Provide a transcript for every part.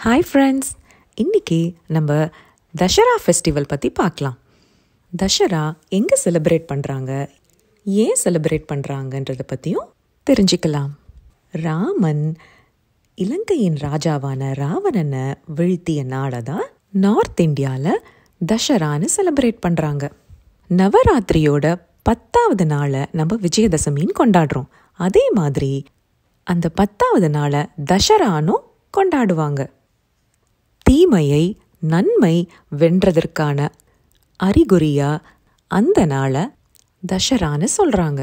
hi friends இன்னைக்கு நம்ம Dussehra festival பற்றி பார்க்கலாம் தசரா எங்கே செலிப்ரேட் பண்ணுறாங்க ஏன் செலிப்ரேட் பண்ணுறாங்கன்றத பற்றியும் தெரிஞ்சுக்கலாம் ராமன் இலங்கையின் ராஜாவான ராவணனை வீழ்த்திய நாளை தான் நார்த் இந்தியாவில் தசரான்னு செலிப்ரேட் பண்ணுறாங்க நவராத்திரியோட பத்தாவது நாளை நம்ம விஜயதசமின்னு கொண்டாடுறோம் அதே மாதிரி அந்த பத்தாவது நாளை தசரானும் கொண்டாடுவாங்க தீமையை நன்மை வென்றதற்கான அறிகுறியா அந்த நாளை தசரான்னு சொல்றாங்க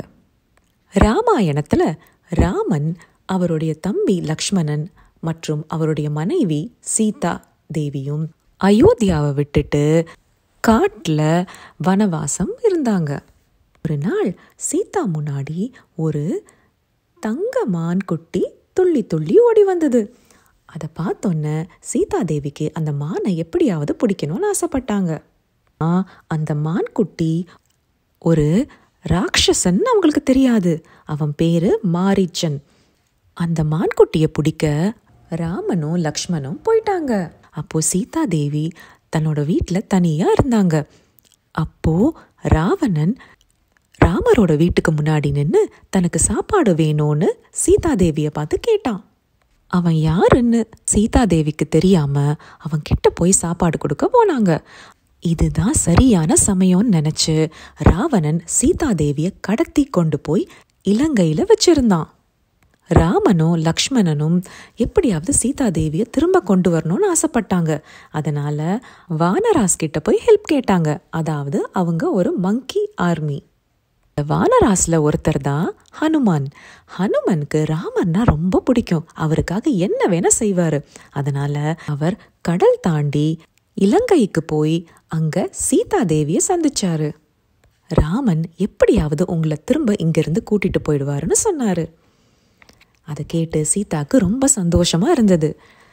ராமாயணத்துல ராமன் அவருடைய தம்பி லக்ஷ்மணன் மற்றும் அவருடைய மனைவி சீதா தேவியும் அயோத்தியாவை விட்டுட்டு காட்டுல வனவாசம் இருந்தாங்க ஒரு நாள் சீதா முன்னாடி ஒரு தங்க மான் குட்டி துள்ளி துள்ளி ஓடி வந்தது அதை பார்த்தோன்னே சீதா தேவிக்கு அந்த மானை எப்படியாவது பிடிக்கணும்னு ஆசைப்பட்டாங்க ஆ அந்த மான் குட்டி ஒரு ராட்சசன் அவங்களுக்கு தெரியாது அவன் பேரு மாரீச்சன் அந்த மான்குட்டியை பிடிக்க ராமனும் லக்ஷ்மணும் போயிட்டாங்க அப்போ சீதா தேவி தன்னோட வீட்டில் தனியா இருந்தாங்க அப்போ ராவணன் ராமரோட வீட்டுக்கு முன்னாடி நின்று தனக்கு சாப்பாடு வேணும்னு சீதா தேவியை பார்த்து கேட்டான் அவன் யாருன்னு சீதா தேவிக்கு தெரியாம அவன் கிட்ட போய் சாப்பாடு கொடுக்க போனாங்க இதுதான் சரியான சமயம்னு நினைச்சு ராவணன் சீதா தேவிய கடத்தி கொண்டு போய் இலங்கையில வச்சிருந்தான் ராமனும் லக்ஷ்மணனும் எப்படியாவது சீதா தேவியை திரும்ப கொண்டு வரணும்னு ஆசைப்பட்டாங்க அதனால வானராஸ் கிட்ட போய் ஹெல்ப் கேட்டாங்க அதாவது அவங்க ஒரு மங்கி ஆர்மி வானராஸ்ல ஒருத்தர் தான் ஹனுமான் ஹனுமனுக்கு ராமர்னா ரொம்ப பிடிக்கும் அவருக்காக என்ன வேணா செய்வாரு அதனால அவர் கடல் தாண்டி இலங்கைக்கு போய் அங்க சீதா தேவிய சந்திச்சாரு ராமன் எப்படியாவது உங்களை திரும்ப இங்கிருந்து கூட்டிட்டு போயிடுவாருன்னு சொன்னாரு அதை கேட்டு சீதாக்கு ரொம்ப சந்தோஷமா இருந்தது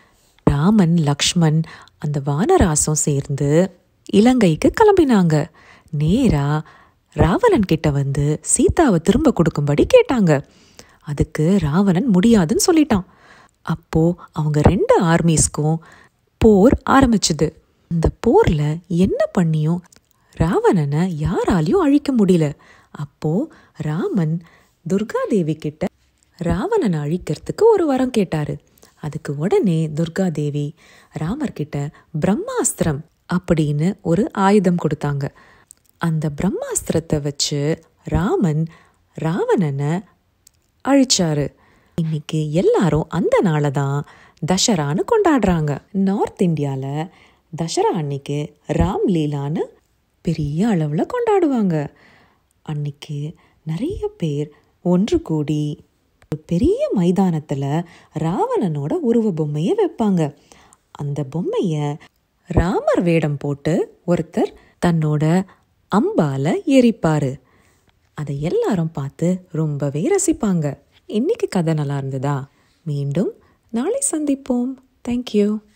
ராமன் லக்ஷ்மண் அந்த வானராசம் சேர்ந்து இலங்கைக்கு கிளம்பினாங்க நேரா ராவணன் கிட்ட வந்து சீதாவை திரும்ப கொடுக்கும்படி கேட்டாங்க அதுக்கு ராவணன் முடியாதுன்னு சொல்லிட்டான் அப்போ அவங்க ரெண்டு ஆர்மிஸ்க்கும் போர் ஆரம்பிச்சுது அந்த போர்ல என்ன பண்ணியும் ராவணனை யாராலையும் அழிக்க முடியல அப்போ ராமன் துர்காதேவி கிட்ட ராவணனை அழிக்கிறதுக்கு ஒரு வரம் கேட்டாரு அதுக்கு உடனே துர்காதேவி ராமர்கிட்ட பிரம்மாஸ்திரம் அப்படின்னு ஒரு ஆயுதம் கொடுத்தாங்க அந்த பிரம்மாஸ்திரத்தை வச்சு ராமன் ராவணனை அழிச்சாரு இன்னைக்கு எல்லாரும் அந்த நாளை தான் தசரான்னு கொண்டாடுறாங்க நார்த் இந்தியாவில் தசரா அன்னைக்கு ராம் லீலான்னு பெரிய அளவில் கொண்டாடுவாங்க அன்னைக்கு நிறைய பேர் ஒன்று கூடி ஒரு பெரிய மைதானத்தில் ராவணனோட உருவ பொம்மையை வைப்பாங்க அந்த பொம்மையை ராமர் வேடம் போட்டு ஒருத்தர் தன்னோட அம்பால எரிப்பாரு அதை எல்லாரும் பார்த்து ரொம்பவே ரசிப்பாங்க இன்னைக்கு கதை நல்லா இருந்ததா மீண்டும் நாளை சந்திப்போம் தேங்க்யூ